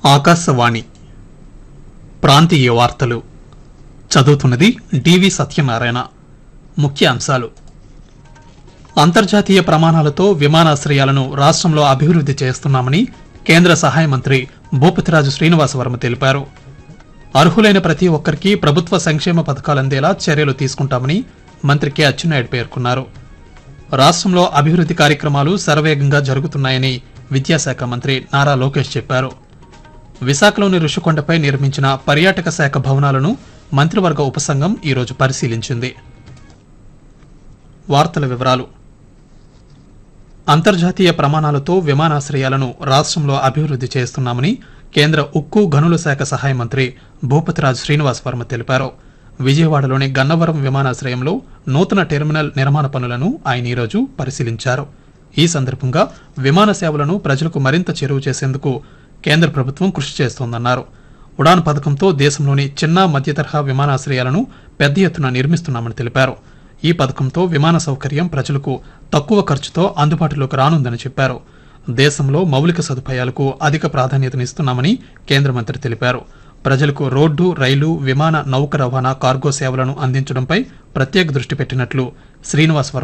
ఆకాశవాణి ప్రాంతీయ వార్తలు చదువుతున్నది డివి సత్యనారాయణ ముఖ్య అంశాలు అంతర్జాతీయ ప్రమాణాలతో విమానాశ్రయాలను రాష్ట్రంలో అభివృద్ధి చేస్తున్నామని కేంద్ర సహాయ మంత్రి భూపతిరాజు శ్రీనివాసవర్మ తెలిపారు అర్హులైన ప్రతి ఒక్కరికి ప్రభుత్వ సంక్షేమ పథకాలు అందేలా చర్యలు తీసుకుంటామని మంత్రి కె అచ్చెన్నాయుడు పేర్కొన్నారు రాష్ట్రంలో అభివృద్ధి కార్యక్రమాలు శరవేగంగా జరుగుతున్నాయని విద్యాశాఖ మంత్రి నారా లోకేష్ చెప్పారు విశాఖలోని ఋషికొండపై నిర్మించిన పర్యాటక శాఖ భవనాలను మంత్రివర్గ ఉపసంఘం ఈరోజు పరిశీలించింది వార్తల వివరాలు అంతర్జాతీయ ప్రమాణాలతో విమానాశ్రయాలను రాష్ట్రంలో అభివృద్ధి చేస్తున్నామని కేంద్ర ఉక్కు గనుల శాఖ సహాయ మంత్రి భూపతిరాజు శ్రీనివాస్ వర్మ తెలిపారు విజయవాడలోని గన్నవరం విమానాశ్రయంలో నూతన టెర్మినల్ నిర్మాణ పనులను ఆయన ఈరోజు పరిశీలించారు ఈ సందర్భంగా విమాన సేవలను ప్రజలకు మరింత చేరువ చేసేందుకు కేంద్ర ప్రభుత్వం కృషి చేస్తోందన్నారు ఉడాన్ పథకంతో దేశంలోని చిన్న మధ్య తరహా విమానాశ్రయాలను పెద్ద ఎత్తున నిర్మిస్తున్నామని తెలిపారు ఈ పథకంతో విమాన సౌకర్యం ప్రజలకు తక్కువ ఖర్చుతో అందుబాటులోకి రానుందని చెప్పారు దేశంలో మౌలిక సదుపాయాలకు అధిక ప్రాధాన్యతనిస్తున్నామని కేంద్ర మంత్రి తెలిపారు ప్రజలకు రోడ్డు రైలు విమాన నౌక రవాణా కార్గో సేవలను అందించడంపై ప్రత్యేక దృష్టి పెట్టినట్లు శ్రీనివాస్ వర్మ